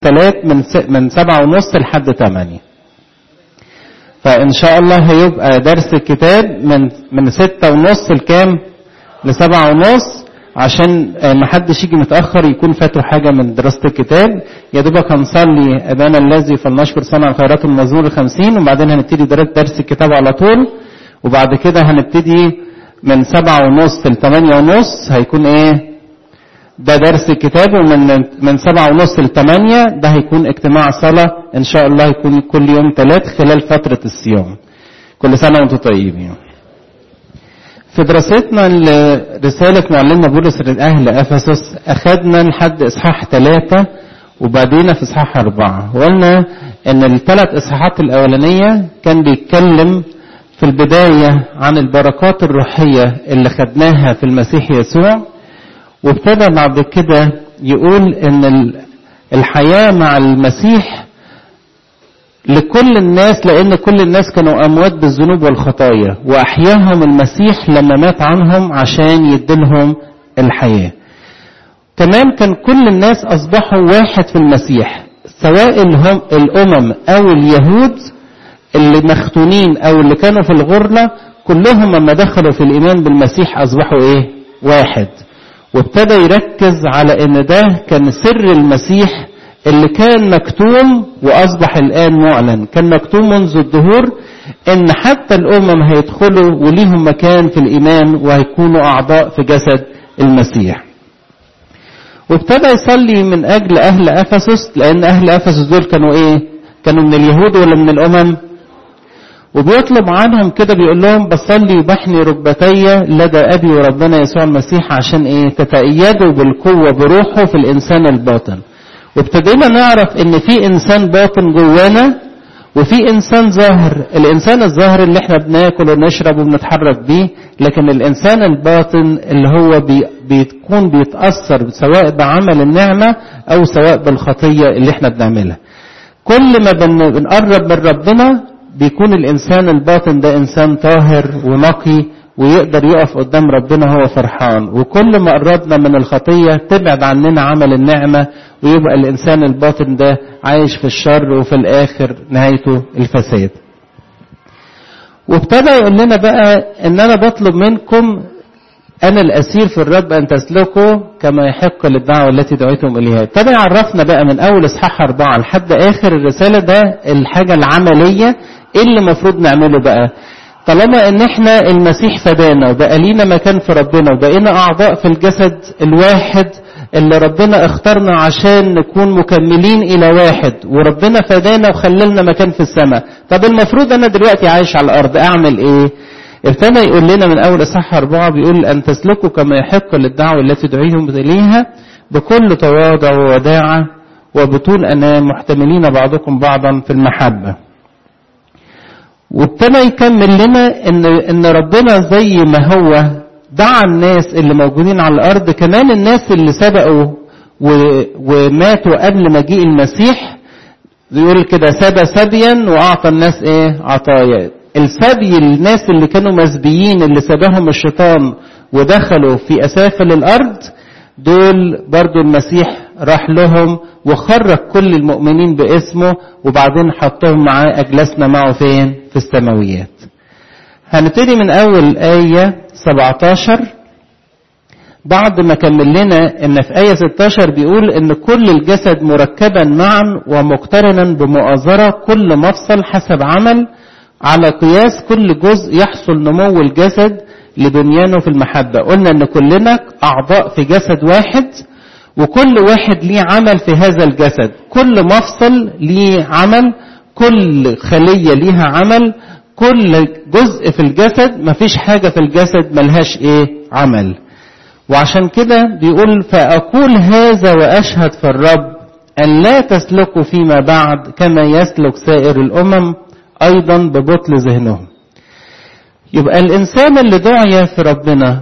تلات من س... من سبعة ونص لحد تمانية فإن شاء الله هيبقى درس الكتاب من من ستة ونص لكام لسبعة ونص عشان ما حدش يجي متأخر يكون فاته حاجة من دراسة الكتاب يا دوبك هنصلي أبانا الذي فلنشكر صنع الخيرات المزمور الخمسين وبعدين هنبتدي درس الكتاب على طول وبعد كده هنبتدي من سبعة ونص لثمانية ونص هيكون ايه ده درس الكتاب ومن من سبعة ونص لثمانية ده هيكون اجتماع صلاة ان شاء الله يكون كل يوم ثلاث خلال فترة الصيام كل سنة وانتم طيبين في دراستنا لرسالة معلمنا بولس لأهل أفسس أخذنا لحد إصحاح ثلاثة وبعدين في إصحاح أربعة وقلنا إن الثلاث إصحاحات الأولانية كان بيتكلم في البداية عن البركات الروحية اللي خدناها في المسيح يسوع وابتدى بعد كده يقول إن الحياة مع المسيح لكل الناس لأن كل الناس كانوا أموات بالذنوب والخطايا وأحياهم المسيح لما مات عنهم عشان يدلهم الحياة كمان كان كل الناس أصبحوا واحد في المسيح سواء هم الأمم أو اليهود اللي مختونين أو اللي كانوا في الغرلة كلهم لما دخلوا في الإيمان بالمسيح أصبحوا إيه واحد وابتدى يركز على إن ده كان سر المسيح اللي كان مكتوم واصبح الان معلن كان مكتوم منذ الدهور ان حتى الامم هيدخلوا وليهم مكان في الايمان وهيكونوا اعضاء في جسد المسيح وابتدى يصلي من اجل اهل افسس لان اهل افسس دول كانوا ايه كانوا من اليهود ولا من الامم وبيطلب عنهم كده بيقول لهم بصلي وبحني ركبتي لدى ابي وربنا يسوع المسيح عشان ايه تتأيدوا بالقوه بروحه في الانسان الباطن وابتدينا نعرف ان في انسان باطن جوانا وفي انسان ظاهر الانسان الظاهر اللي احنا بناكل ونشرب وبنتحرك بيه لكن الانسان الباطن اللي هو بي بيكون بيتاثر سواء بعمل النعمه او سواء بالخطيه اللي احنا بنعملها كل ما بنقرب من ربنا بيكون الانسان الباطن ده انسان طاهر ونقي ويقدر يقف قدام ربنا هو فرحان وكل ما قربنا من الخطية تبعد عننا عمل النعمة ويبقى الإنسان الباطن ده عايش في الشر وفي الآخر نهايته الفساد وابتدى يقول لنا بقى ان انا بطلب منكم انا الاسير في الرب ان تسلكوا كما يحق للدعوه التي دعيتم اليها ابتدى يعرفنا بقى من اول اصحاح اربعه لحد اخر الرساله ده الحاجه العمليه ايه اللي المفروض نعمله بقى طالما ان احنا المسيح فدانا وبقى لينا مكان في ربنا وبقينا اعضاء في الجسد الواحد اللي ربنا اختارنا عشان نكون مكملين الى واحد وربنا فدانا وخللنا مكان في السماء طب المفروض انا دلوقتي عايش على الارض اعمل ايه ابتدى يقول لنا من اول اصحاح اربعه بيقول ان تسلكوا كما يحق للدعوه التي دعيهم اليها بكل تواضع ووداعه وبطول انام محتملين بعضكم بعضا في المحبه وابتدى يكمل لنا ان ان ربنا زي ما هو دعا الناس اللي موجودين على الارض كمان الناس اللي سبقوا وماتوا قبل مجيء المسيح يقول كده سبى سبيا واعطى الناس ايه عطايا السبي الناس اللي كانوا مسبيين اللي سباهم الشيطان ودخلوا في اسافل الارض دول برضو المسيح راح لهم وخرج كل المؤمنين باسمه وبعدين حطهم معاه أجلسنا معه فين في السماويات هنبتدي من أول آية 17 بعد ما كمل لنا ان في آية 16 بيقول ان كل الجسد مركبا معا ومقترنا بمؤازرة كل مفصل حسب عمل على قياس كل جزء يحصل نمو الجسد لبنيانه في المحبة قلنا ان كلنا اعضاء في جسد واحد وكل واحد ليه عمل في هذا الجسد كل مفصل ليه عمل كل خلية ليها عمل كل جزء في الجسد مفيش حاجة في الجسد ملهاش ايه عمل وعشان كده بيقول فأقول هذا وأشهد في الرب أن لا تسلكوا فيما بعد كما يسلك سائر الأمم أيضا ببطل ذهنهم يبقى الإنسان اللي دعي في ربنا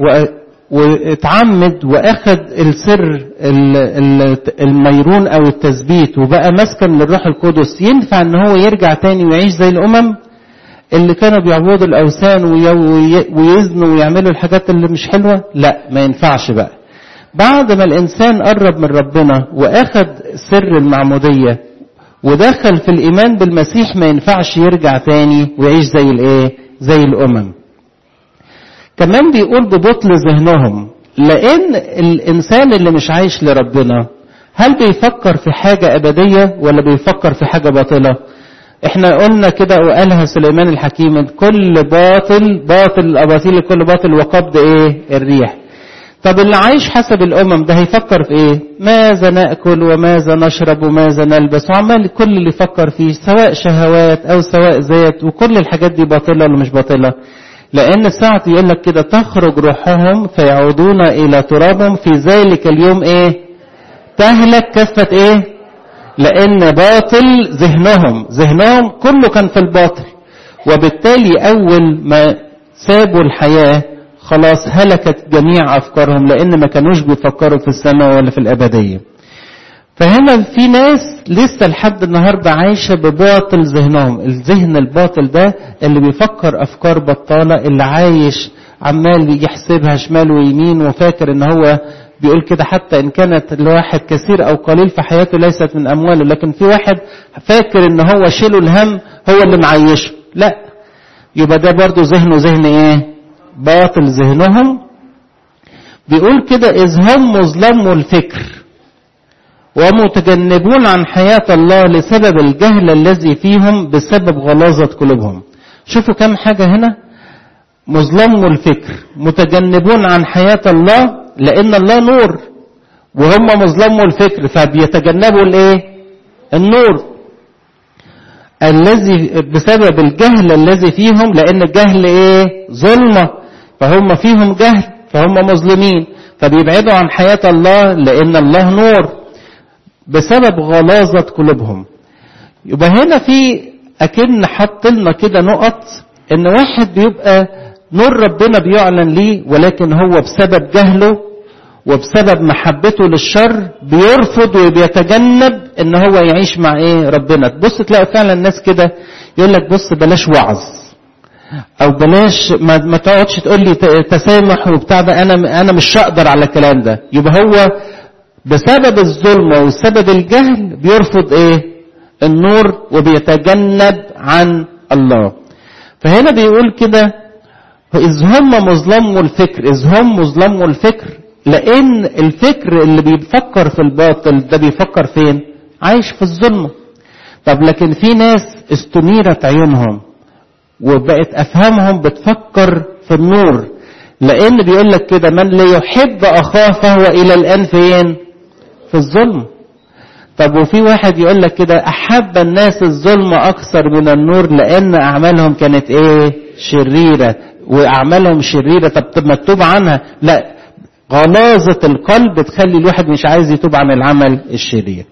واتعمد واخد السر الميرون او التثبيت وبقى مسكن للروح القدس ينفع ان هو يرجع تاني ويعيش زي الامم اللي كانوا بيعبدوا الاوثان ويزنوا ويعملوا الحاجات اللي مش حلوه لا ما ينفعش بقى بعد ما الإنسان قرب من ربنا وأخد سر المعمودية ودخل في الإيمان بالمسيح ما ينفعش يرجع تاني ويعيش زي الإيه؟ زي الأمم. كمان بيقول ببطل ذهنهم لأن الإنسان اللي مش عايش لربنا هل بيفكر في حاجة أبدية ولا بيفكر في حاجة باطلة؟ احنا قلنا كده وقالها سليمان الحكيم كل باطل باطل الاباطيل كل باطل وقبض ايه الريح طب اللي عايش حسب الامم ده هيفكر في ايه ماذا ناكل وماذا نشرب وماذا نلبس وعمال كل اللي يفكر فيه سواء شهوات او سواء ذات وكل الحاجات دي باطله ولا مش باطله لان ساعة يقول لك كده تخرج روحهم فيعودون الى ترابهم في ذلك اليوم ايه تهلك كفة ايه لأن باطل ذهنهم ذهنهم كله كان في الباطل وبالتالي أول ما سابوا الحياة خلاص هلكت جميع أفكارهم لأن ما كانوش بيفكروا في السماء ولا في الأبدية فهنا في ناس لسه لحد النهاردة عايشة بباطل ذهنهم الذهن الباطل ده اللي بيفكر أفكار بطالة اللي عايش عمال يحسبها شمال ويمين وفاكر ان هو بيقول كده حتى ان كانت الواحد كثير او قليل في حياته ليست من امواله لكن في واحد فاكر ان هو شيله الهم هو اللي معيشه لا يبقى ده برضو ذهنه ذهن ايه باطل ذهنهم بيقول كده اذ هم مظلموا الفكر ومتجنبون عن حياة الله لسبب الجهل الذي فيهم بسبب غلاظة قلوبهم شوفوا كم حاجة هنا مظلموا الفكر متجنبون عن حياة الله لأن الله نور وهم مظلموا الفكر فبيتجنبوا الايه النور الذي بسبب الجهل الذي فيهم لأن الجهل ايه ظلمة فهم فيهم جهل فهم مظلمين فبيبعدوا عن حياة الله لأن الله نور بسبب غلاظة قلوبهم يبقى هنا في أكن حط لنا كده نقط إن واحد بيبقى نور ربنا بيعلن ليه ولكن هو بسبب جهله وبسبب محبته للشر بيرفض وبيتجنب ان هو يعيش مع ايه ربنا تبص تلاقي فعلا الناس كده يقول لك بص بلاش وعظ او بلاش ما, ما تقعدش تقول لي تسامح وبتاع ده انا انا مش هقدر على الكلام ده يبقى هو بسبب الظلم وسبب الجهل بيرفض ايه النور وبيتجنب عن الله فهنا بيقول كده إذ هم مظلموا الفكر إذ هم مظلموا الفكر لأن الفكر اللي بيفكر في الباطل ده بيفكر فين عايش في الظلمة طب لكن في ناس استنيرت عيونهم وبقت أفهامهم بتفكر في النور لأن بيقول لك كده من لا يحب أخاه فهو إلى الآن فين في الظلم طب وفي واحد يقول لك كده أحب الناس الظلم أكثر من النور لأن أعمالهم كانت إيه شريرة وأعمالهم شريرة طب ما تتوب عنها لا غلاظة القلب تخلي الواحد مش عايز يتوب عن العمل الشرير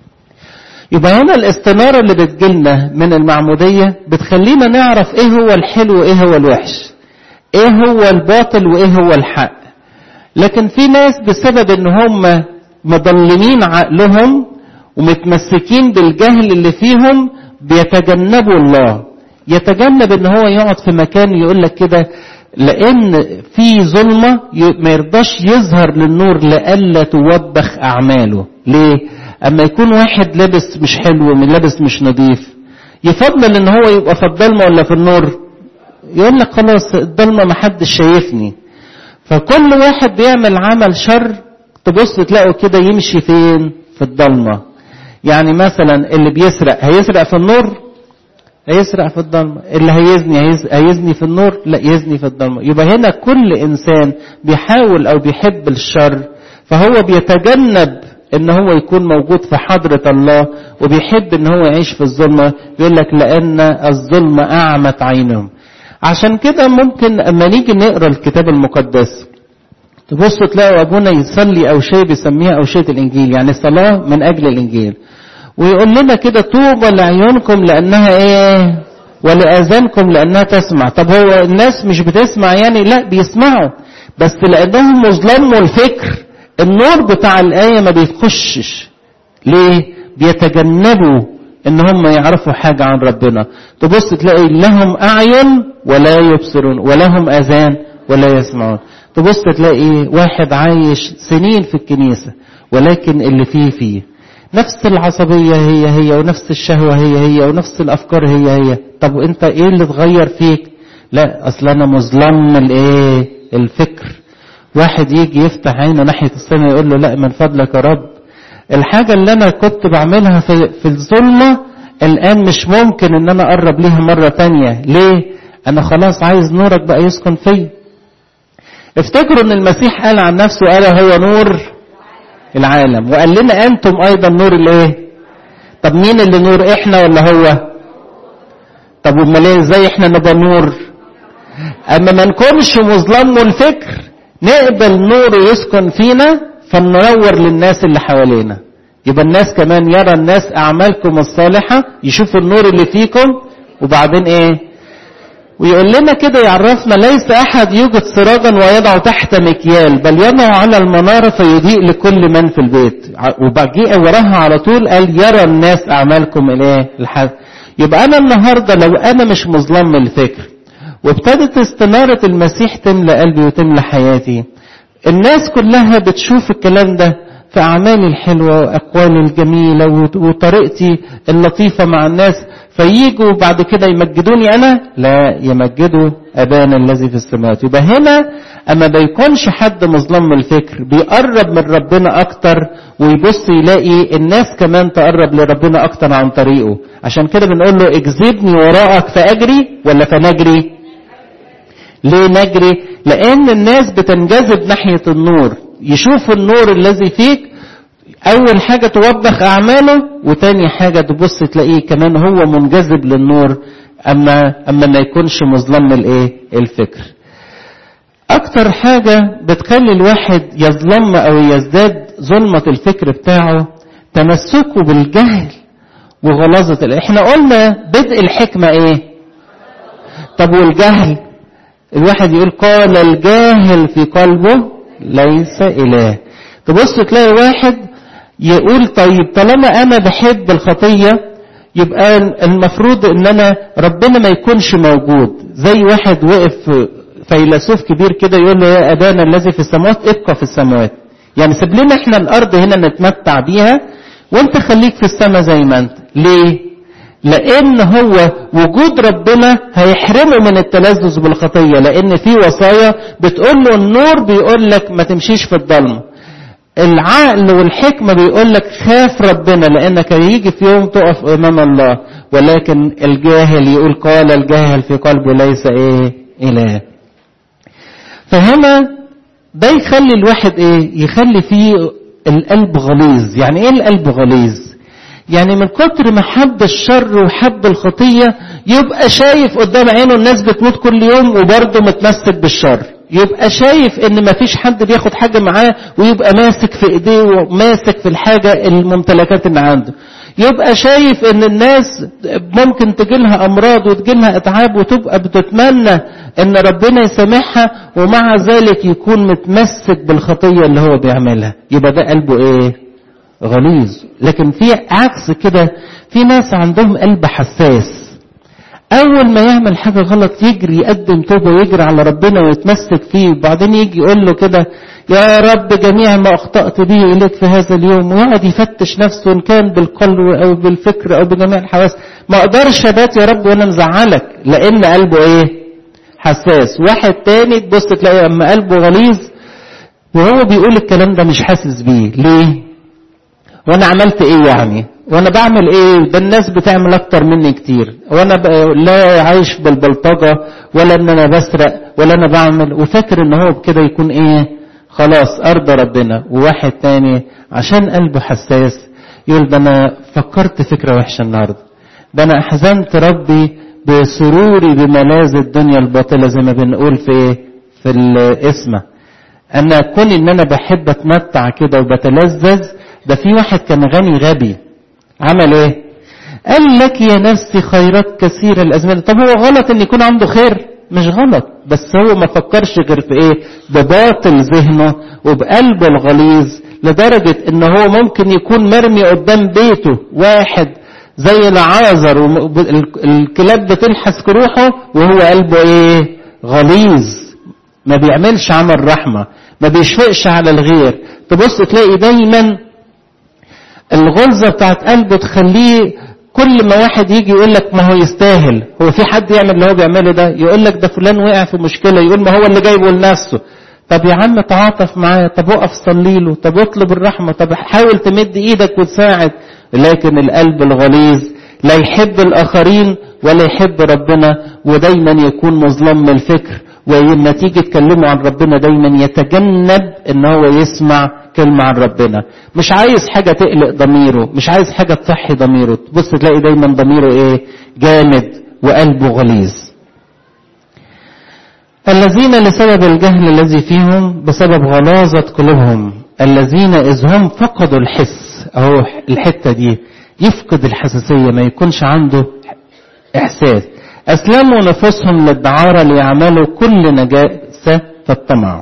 يبقى هنا الاستنارة اللي بتجيلنا من المعمودية بتخلينا نعرف ايه هو الحلو وايه هو الوحش ايه هو الباطل وايه هو الحق لكن في ناس بسبب ان هم مضلمين عقلهم ومتمسكين بالجهل اللي فيهم بيتجنبوا الله يتجنب ان هو يقعد في مكان يقول لك كده لان في ظلمة ما يرضاش يظهر للنور لألا توبخ اعماله ليه اما يكون واحد لابس مش حلو من لابس مش نظيف يفضل ان هو يبقى في الضلمة ولا في النور يقول لك خلاص الضلمة ما حدش شايفني فكل واحد بيعمل عمل شر تبص تلاقوا كده يمشي فين في الضلمة يعني مثلا اللي بيسرق هيسرق في النور هيسرق في الضلمة اللي هيزني هيزني في النور لا يزني في الضلمة يبقى هنا كل إنسان بيحاول أو بيحب الشر فهو بيتجنب ان هو يكون موجود في حضرة الله وبيحب ان هو يعيش في الظلمة يقول لك لان الظلمة اعمت عينهم عشان كده ممكن اما نيجي نقرا الكتاب المقدس تبصوا تلاقوا ابونا يصلي او شيء بيسميها اوشيه الانجيل يعني صلاه من اجل الانجيل ويقول لنا كده طوبى لعيونكم لانها ايه ولاذانكم لانها تسمع طب هو الناس مش بتسمع يعني لا بيسمعوا بس لانهم مظلموا الفكر النور بتاع الايه ما بيخشش ليه بيتجنبوا ان هم يعرفوا حاجه عن ربنا تبص تلاقي لهم اعين ولا يبصرون ولهم اذان ولا يسمعون تبص تلاقي واحد عايش سنين في الكنيسة ولكن اللي فيه فيه نفس العصبية هي هي ونفس الشهوة هي هي ونفس الأفكار هي هي طب وانت ايه اللي اتغير فيك لا اصل انا مظلم الايه الفكر واحد يجي يفتح عينه ناحية السماء يقول له لا من فضلك يا رب الحاجة اللي انا كنت بعملها في, في الظلمة الان مش ممكن ان انا اقرب ليها مرة تانية ليه انا خلاص عايز نورك بقى يسكن فيا افتكروا ان المسيح قال عن نفسه قال هو نور العالم وقال لنا انتم ايضا نور الايه طب مين اللي نور احنا ولا هو طب امال ايه ازاي احنا نبقى نور اما ما نكونش مظلم الفكر نقبل نور يسكن فينا فننور للناس اللي حوالينا يبقى الناس كمان يرى الناس اعمالكم الصالحه يشوفوا النور اللي فيكم وبعدين ايه ويقول لنا كده يعرفنا ليس احد يوجد سراجا ويضع تحت مكيال بل يضع على المنارة فيضيء لكل من في البيت وبقي وراها على طول قال يرى الناس اعمالكم الايه الحد يبقى انا النهارده لو انا مش مظلم الفكر وابتدت استنارة المسيح تملى قلبي وتملى حياتي الناس كلها بتشوف الكلام ده في أعمالي الحلوة وأقوالي الجميلة وطريقتي اللطيفة مع الناس فييجوا بعد كده يمجدوني أنا لا يمجدوا أبانا الذي في السماوات يبقى هنا أما بيكونش حد مظلم الفكر بيقرب من ربنا أكتر ويبص يلاقي الناس كمان تقرب لربنا أكتر عن طريقه عشان كده بنقول له اجذبني وراءك فأجري ولا فنجري ليه نجري لأن الناس بتنجذب ناحية النور يشوفوا النور الذي فيك أول حاجة توبخ أعماله وتاني حاجة تبص تلاقيه كمان هو منجذب للنور أما أما ما يكونش مظلم الإيه الفكر أكتر حاجة بتخلي الواحد يظلم أو يزداد ظلمة الفكر بتاعه تمسكه بالجهل وغلاظة احنا قلنا بدء الحكمة ايه طب والجهل الواحد يقول قال الجاهل في قلبه ليس إله تبص تلاقي واحد يقول طيب طالما أنا بحب الخطية يبقى المفروض ان انا ربنا ما يكونش موجود زي واحد وقف فيلسوف كبير كده يقول له يا ابانا الذي في السماوات ابقى في السماوات يعني سيب لنا احنا الارض هنا نتمتع بيها وانت خليك في السماء زي ما انت ليه لان هو وجود ربنا هيحرمه من التلذذ بالخطيه لان في وصايا بتقول له النور بيقول لك ما تمشيش في الضلمه العقل والحكمه بيقول لك خاف ربنا لانك هيجي في يوم تقف امام الله ولكن الجاهل يقول قال الجاهل في قلبه ليس ايه اله فهنا ده يخلي الواحد ايه يخلي فيه القلب غليظ يعني ايه القلب غليظ يعني من كتر ما حب الشر وحب الخطية يبقى شايف قدام عينه الناس بتموت كل يوم وبرضه متمسك بالشر يبقى شايف ان مفيش حد بياخد حاجة معاه ويبقى ماسك في ايديه وماسك في الحاجة الممتلكات اللي عنده يبقى شايف ان الناس ممكن تجيلها امراض وتجيلها اتعاب وتبقى بتتمنى ان ربنا يسامحها ومع ذلك يكون متمسك بالخطية اللي هو بيعملها يبقى ده قلبه ايه غليظ لكن في عكس كده في ناس عندهم قلب حساس اول ما يعمل حاجة غلط يجري يقدم توبة ويجري على ربنا ويتمسك فيه وبعدين يجي يقول له كده يا رب جميع ما اخطأت به اليك في هذا اليوم ويقعد يفتش نفسه ان كان بالقلب او بالفكر او بجميع الحواس ما اقدرش ابات يا رب وانا مزعلك لان قلبه ايه حساس واحد تاني تبص تلاقي اما قلبه غليظ وهو بيقول الكلام ده مش حاسس بيه ليه وانا عملت ايه يعني وانا بعمل ايه ده الناس بتعمل اكتر مني كتير وانا لا عايش بالبلطجة ولا ان انا بسرق ولا انا بعمل وفاكر ان هو بكده يكون ايه خلاص ارضى ربنا وواحد تاني عشان قلبه حساس يقول ده انا فكرت فكرة وحشة النهاردة ده انا احزنت ربي بسروري بملاذ الدنيا الباطلة زي ما بنقول في ايه في الاسمة انا كون ان انا بحب اتمتع كده وبتلذذ ده في واحد كان غني غبي عمل ايه قال لك يا نفسي خيرات كثيرة الازمان طب هو غلط ان يكون عنده خير مش غلط بس هو ما فكرش غير في ايه بباطل ذهنه وبقلبه الغليظ لدرجة ان هو ممكن يكون مرمي قدام بيته واحد زي العازر والكلاب بتلحس روحه وهو قلبه ايه غليظ ما بيعملش عمل رحمة ما بيشفقش على الغير تبص تلاقي دايما الغلظة بتاعت قلبه تخليه كل ما واحد يجي يقول لك ما هو يستاهل هو في حد يعمل اللي هو بيعمله ده يقول لك ده فلان وقع في مشكلة يقول ما هو اللي جايبه لنفسه طب يا عم تعاطف معاه طب اقف صلي له طب اطلب الرحمة طب حاول تمد ايدك وتساعد لكن القلب الغليظ لا يحب الاخرين ولا يحب ربنا ودايما يكون مظلم من الفكر ولما تيجي تكلمه عن ربنا دايما يتجنب ان هو يسمع كلمة عن ربنا مش عايز حاجة تقلق ضميره مش عايز حاجة تصحي ضميره تبص تلاقي دايما ضميره ايه جامد وقلبه غليظ الذين لسبب الجهل الذي فيهم بسبب غلاظة قلوبهم الذين إذ هم فقدوا الحس أهو الحتة دي يفقد الحساسية ما يكونش عنده إحساس أسلموا نفوسهم للدعارة ليعملوا كل نجاسة في الطمع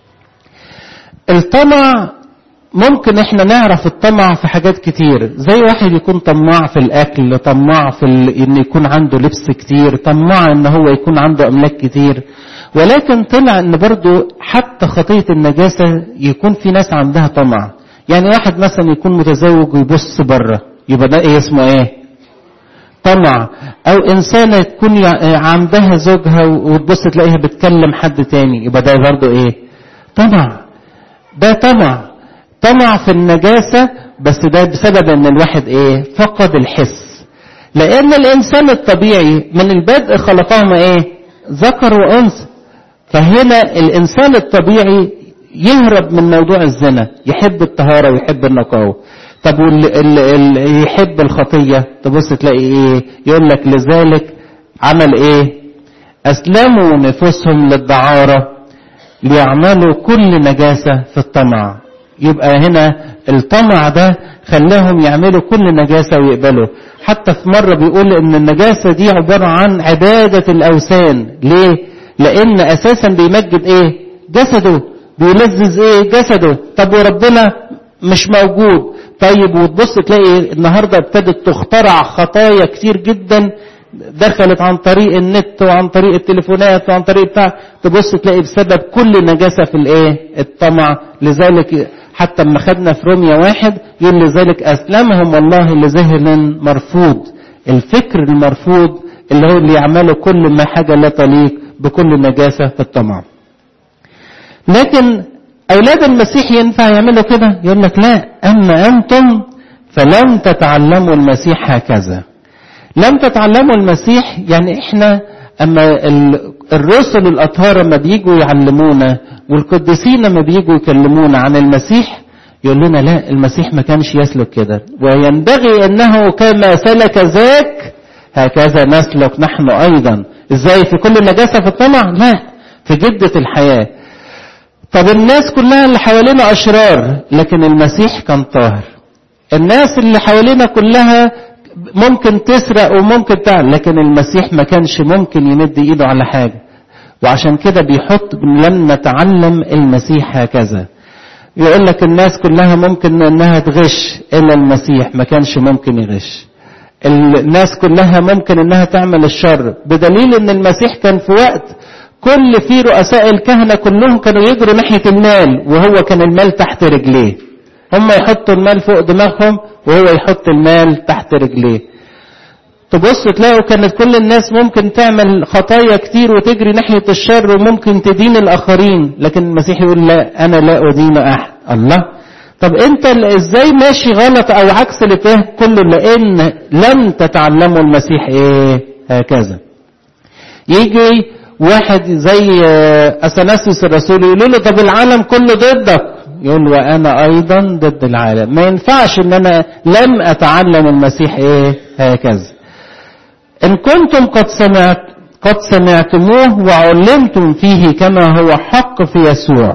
الطمع ممكن احنا نعرف الطمع في حاجات كتير زي واحد يكون طماع في الاكل طماع في ال... ان يكون عنده لبس كتير طماع ان هو يكون عنده املاك كتير ولكن طلع ان برضو حتى خطية النجاسة يكون في ناس عندها طمع يعني واحد مثلا يكون متزوج ويبص بره يبقى ده ايه اسمه ايه طمع او انسانة تكون عندها زوجها وتبص تلاقيها بتكلم حد تاني يبقى ده برضو ايه طمع ده طمع طمع في النجاسة بس ده بسبب ان الواحد ايه فقد الحس لان الانسان الطبيعي من البدء خلقهما ايه ذكر وانثى فهنا الانسان الطبيعي يهرب من موضوع الزنا يحب الطهارة ويحب النقاوة طب واللي يحب الخطية تبص تلاقي ايه يقول لك لذلك عمل ايه اسلموا نفوسهم للدعارة ليعملوا كل نجاسة في الطمع يبقى هنا الطمع ده خلاهم يعملوا كل نجاسة ويقبلوا حتى في مرة بيقول ان النجاسة دي عبارة عن عبادة الاوثان ليه لان اساسا بيمجد ايه جسده بيلذذ ايه جسده طب وربنا مش موجود طيب وتبص تلاقي النهارده ابتدت تخترع خطايا كتير جدا دخلت عن طريق النت وعن طريق التليفونات وعن طريق بتاع تبص تلاقي بسبب كل نجاسة في الايه الطمع لذلك حتى لما خدنا في روميا واحد يقول لذلك أسلمهم الله لذهن مرفوض الفكر المرفوض اللي هو اللي يعمله كل ما حاجة لا تليق بكل نجاسة في الطمع لكن أولاد المسيح ينفع يعملوا كده يقول لك لا أما أنتم فلم تتعلموا المسيح هكذا لم تتعلموا المسيح يعني احنا اما الرسل الاطهار لما بيجوا يعلمونا والقديسين لما بيجوا يكلمونا عن المسيح يقول لنا لا المسيح ما كانش يسلك كده وينبغي انه كما سلك ذاك هكذا نسلك نحن ايضا ازاي في كل نجاسه في الطمع لا في جده الحياه طب الناس كلها اللي حوالينا اشرار لكن المسيح كان طاهر الناس اللي حوالينا كلها ممكن تسرق وممكن تعمل لكن المسيح ما كانش ممكن يمد ايده على حاجه وعشان كده بيحط لم نتعلم المسيح هكذا يقول لك الناس كلها ممكن انها تغش الا المسيح ما كانش ممكن يغش الناس كلها ممكن انها تعمل الشر بدليل ان المسيح كان في وقت كل في رؤساء الكهنة كلهم كانوا يجروا ناحية المال وهو كان المال تحت رجليه هم يحطوا المال فوق دماغهم وهو يحط المال تحت رجليه تبص تلاقوا كانت كل الناس ممكن تعمل خطايا كتير وتجري ناحية الشر وممكن تدين الآخرين لكن المسيح يقول لا أنا لا أدين أحد الله طب أنت ازاي ماشي غلط أو عكس الاتجاه كله لأن لم تتعلموا المسيح إيه هكذا يجي واحد زي أثناسيوس الرسول يقول له طب العالم كله ضدك يقول وأنا أيضا ضد العالم ما ينفعش إن أنا لم أتعلم المسيح إيه هكذا إن كنتم قد سمعت قد سمعتموه وعلمتم فيه كما هو حق في يسوع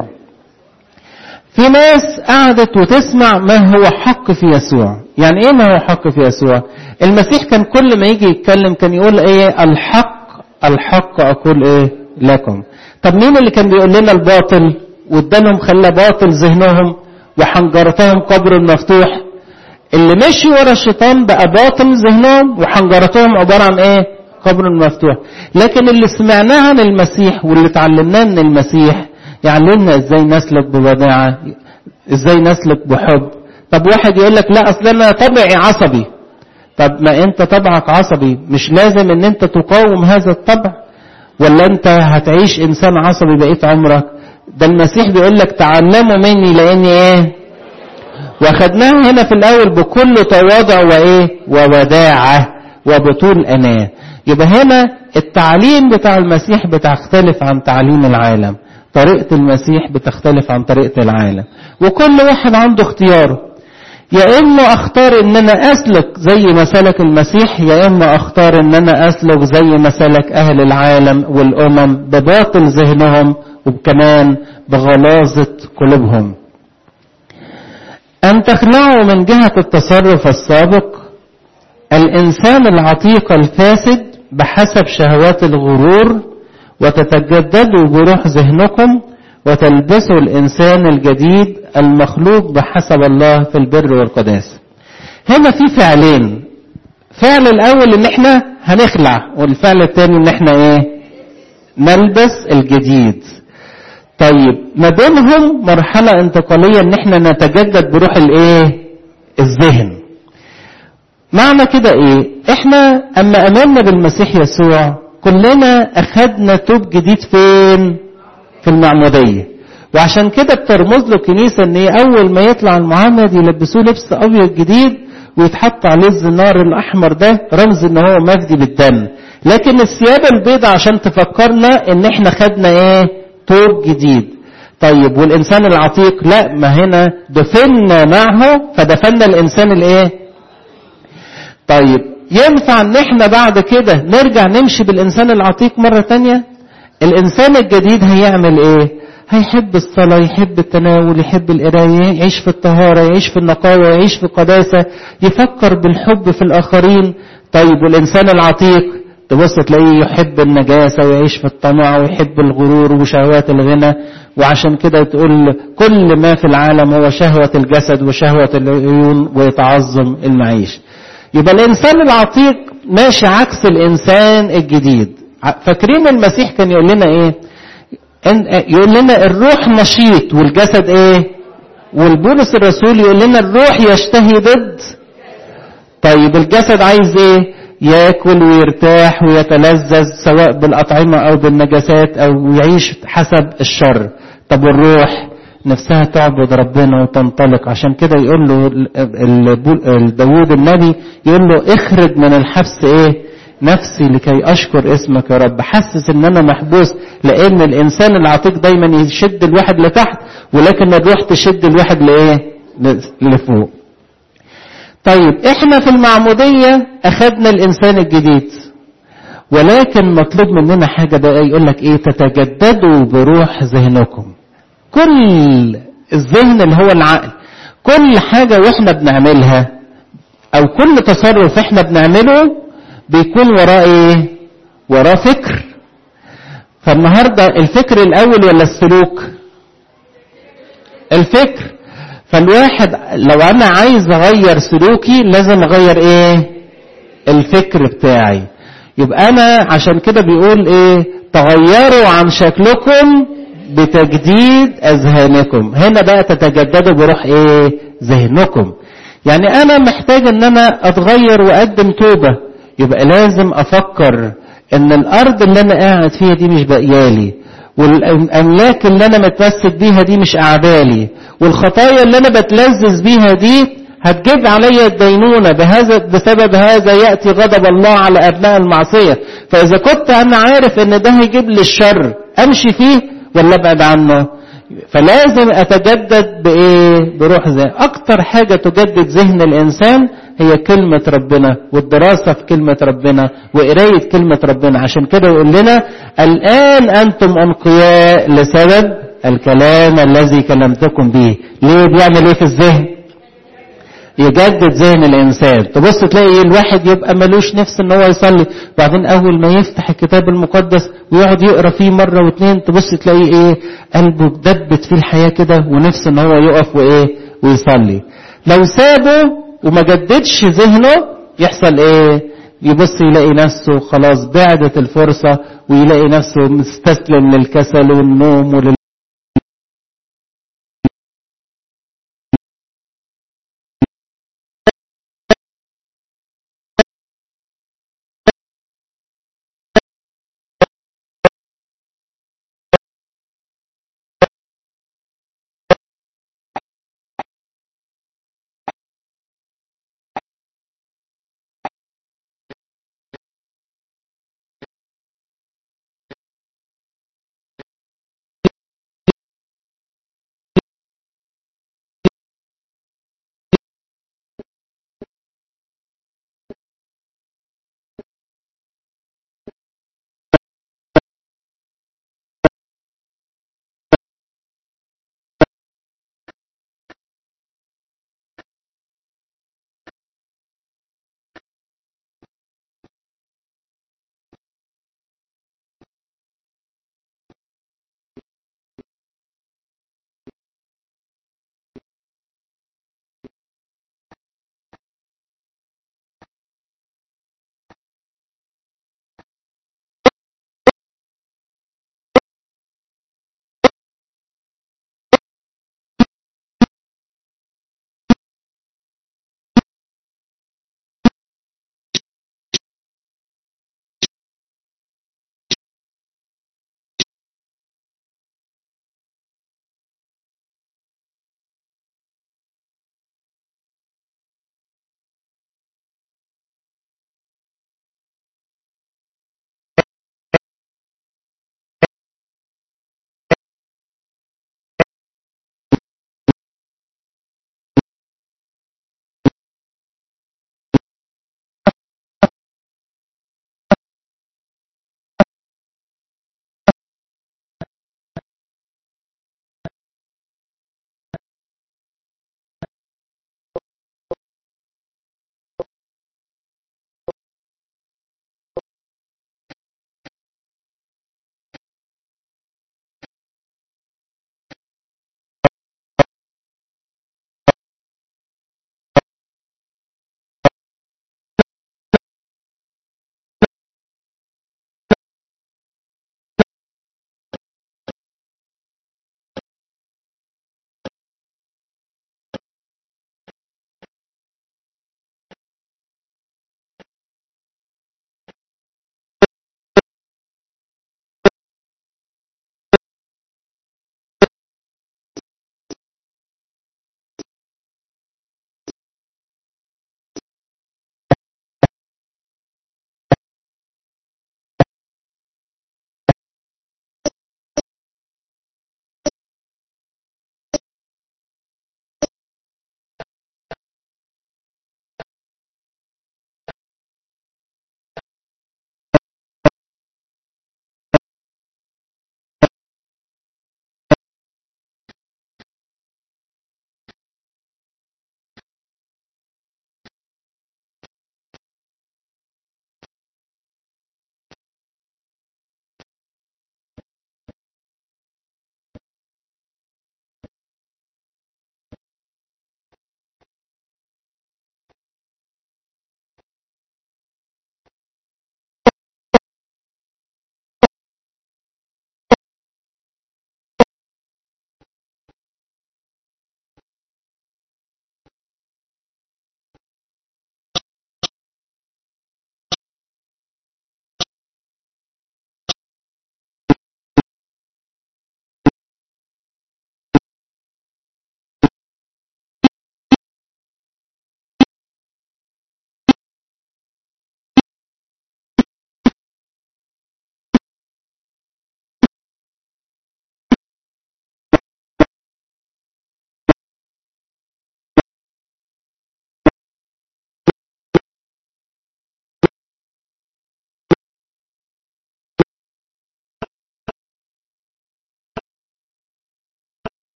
في ناس قعدت وتسمع ما هو حق في يسوع يعني ايه ما هو حق في يسوع المسيح كان كل ما يجي يتكلم كان يقول ايه الحق الحق اقول ايه لكم طب مين اللي كان بيقول لنا الباطل وادالهم خلى باطل ذهنهم وحنجرتهم قبر مفتوح اللي مشي ورا الشيطان بقى باطل ذهنهم وحنجرتهم عبارة عن ايه قبر مفتوح لكن اللي سمعناه عن المسيح واللي اتعلمناه من المسيح يعلمنا ازاي نسلك بوداعة ازاي نسلك بحب طب واحد يقول لك لا اصل انا طبعي عصبي طب ما انت طبعك عصبي مش لازم ان انت تقاوم هذا الطبع ولا انت هتعيش انسان عصبي بقيت عمرك ده المسيح بيقول لك تعلموا مني لاني ايه واخدناها هنا في الاول بكل تواضع وايه ووداعة وبطول اناه يبقى هنا التعليم بتاع المسيح بتختلف عن تعليم العالم طريقة المسيح بتختلف عن طريقة العالم وكل واحد عنده اختياره يا اما اختار ان انا اسلك زي ما سلك المسيح يا اما اختار ان انا اسلك زي ما سلك اهل العالم والامم بباطل ذهنهم وكمان بغلاظة قلوبهم ان تخلعوا من جهة التصرف السابق الانسان العتيق الفاسد بحسب شهوات الغرور وتتجددوا بروح ذهنكم وتلبسوا الإنسان الجديد المخلوق بحسب الله في البر والقداسة هنا في فعلين فعل الأول إن إحنا هنخلع والفعل الثاني إن إحنا إيه نلبس الجديد طيب ما بينهم مرحلة انتقالية إن إحنا نتجدد بروح الإيه الذهن معنى كده إيه إحنا أما أمنا بالمسيح يسوع كلنا أخدنا توب جديد فين في المعمودية وعشان كده بترمز له الكنيسة ان اول ما يطلع المعمد يلبسوه لبس ابيض جديد ويتحط عليه الزنار الاحمر ده رمز ان هو مفدي بالدم لكن الثياب البيضاء عشان تفكرنا ان احنا خدنا ايه توب جديد طيب والانسان العتيق لا ما هنا دفنا معه فدفنا الانسان الايه طيب ينفع ان احنا بعد كده نرجع نمشي بالانسان العتيق مرة تانية الانسان الجديد هيعمل ايه هيحب الصلاة يحب التناول يحب القراية يعيش في الطهارة يعيش في النقاوة يعيش في القداسة يفكر بالحب في الآخرين طيب والإنسان العتيق تبص تلاقيه يحب النجاسة ويعيش في الطمع ويحب الغرور وشهوات الغنى وعشان كده تقول كل ما في العالم هو شهوة الجسد وشهوة العيون ويتعظم المعيش يبقى الإنسان العتيق ماشي عكس الإنسان الجديد فاكرين المسيح كان يقول لنا ايه يقول لنا الروح نشيط والجسد ايه والبولس الرسول يقول لنا الروح يشتهي ضد طيب الجسد عايز ايه ياكل ويرتاح ويتلذذ سواء بالاطعمه او بالنجاسات او يعيش حسب الشر طب والروح نفسها تعبد ربنا وتنطلق عشان كده يقول له داوود النبي يقول له اخرج من الحبس ايه نفسي لكي أشكر اسمك يا رب حسس ان انا محبوس لان الانسان العتيق دايما يشد الواحد لتحت ولكن الروح تشد الواحد لايه لفوق طيب احنا في المعمودية اخدنا الانسان الجديد ولكن مطلوب مننا حاجة بقى يقول لك ايه تتجددوا بروح ذهنكم كل الذهن اللي هو العقل كل حاجة واحنا بنعملها او كل تصرف احنا بنعمله بيكون وراه ايه وراه فكر فالنهارده الفكر الاول ولا السلوك الفكر فالواحد لو انا عايز اغير سلوكي لازم اغير ايه الفكر بتاعي يبقى انا عشان كده بيقول ايه تغيروا عن شكلكم بتجديد اذهانكم هنا بقى تتجددوا بروح ايه ذهنكم يعني انا محتاج ان انا اتغير واقدم توبه يبقى لازم افكر ان الارض اللي انا قاعد فيها دي مش بقيالي والاملاك اللي انا متمسك بيها دي مش اعدالي والخطايا اللي انا بتلذذ بيها دي هتجيب عليا الدينونة بهذا بسبب هذا يأتي غضب الله على أبناء المعصية فإذا كنت أنا عارف إن ده هيجيب لي الشر أمشي فيه ولا أبعد عنه فلازم أتجدد بإيه بروح ذهن أكتر حاجة تجدد ذهن الإنسان هي كلمة ربنا والدراسة في كلمة ربنا وقراية كلمة ربنا عشان كده يقول لنا الآن أنتم أنقياء لسبب الكلام الذي كلمتكم به ليه بيعمل ايه في الذهن يجدد ذهن الانسان تبص تلاقي الواحد يبقى ملوش نفس ان هو يصلي بعدين اول ما يفتح الكتاب المقدس ويقعد يقرا فيه مره واتنين تبص تلاقي ايه قلبه دبت فيه الحياه كده ونفس ان هو يقف وايه ويصلي لو سابه وما جددش ذهنه يحصل ايه يبص يلاقي نفسه خلاص بعدت الفرصة ويلاقي نفسه مستسلم للكسل والنوم ولل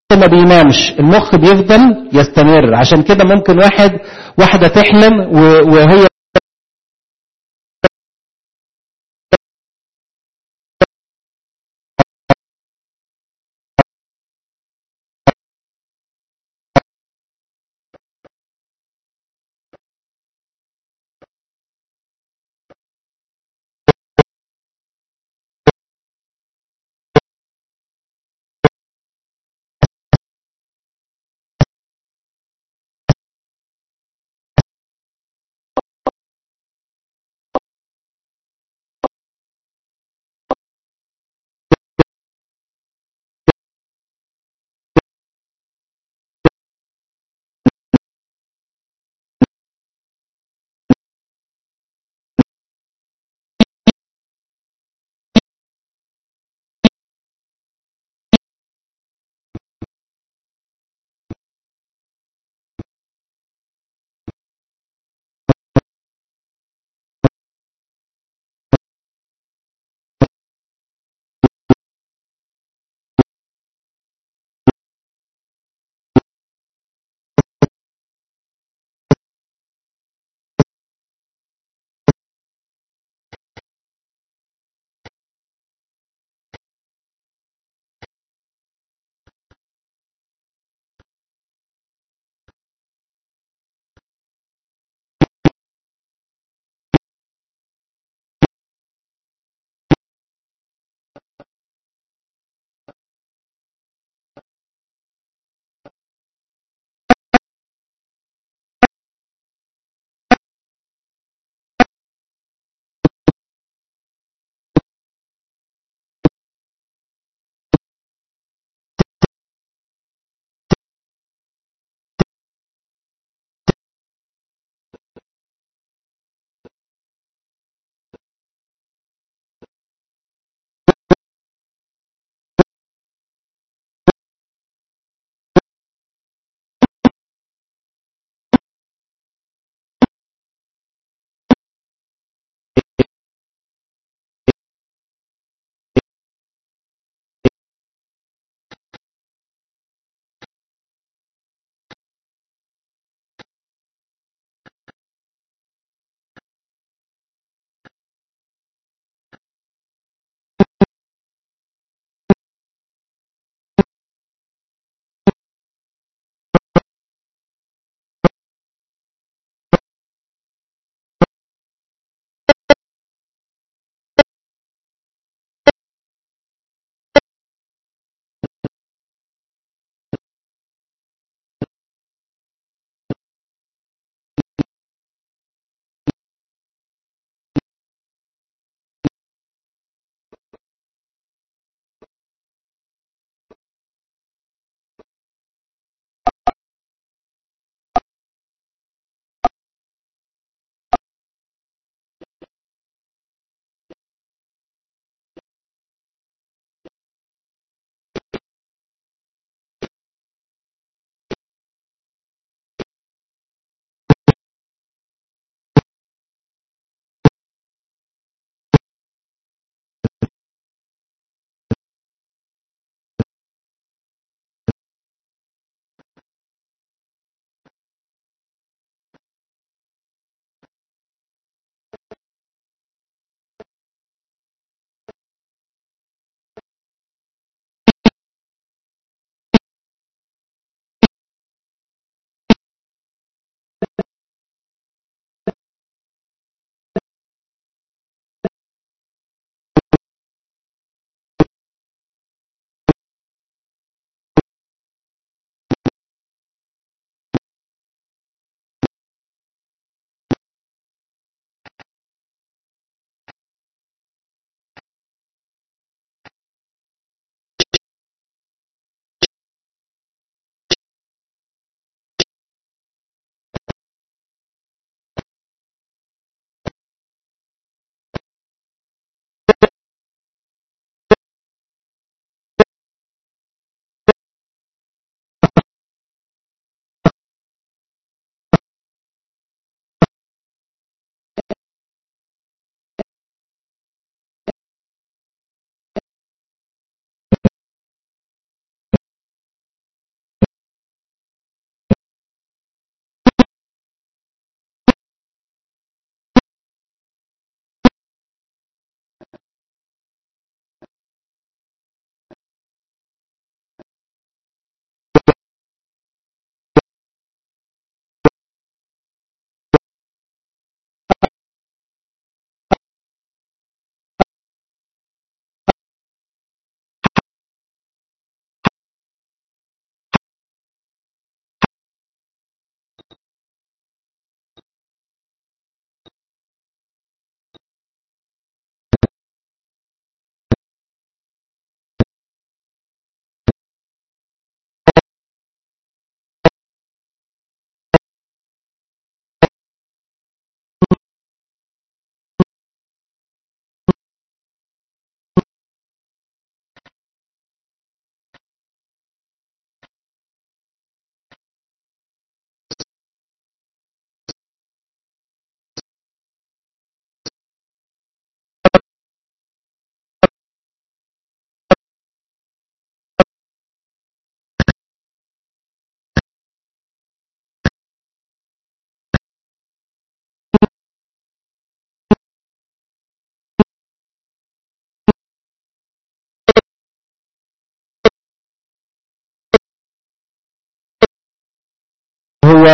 ما بينامش المخ بيفضل يستمر عشان كده ممكن واحد واحدة تحلم و- وهي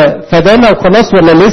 فدانا وخلاص ولا لسه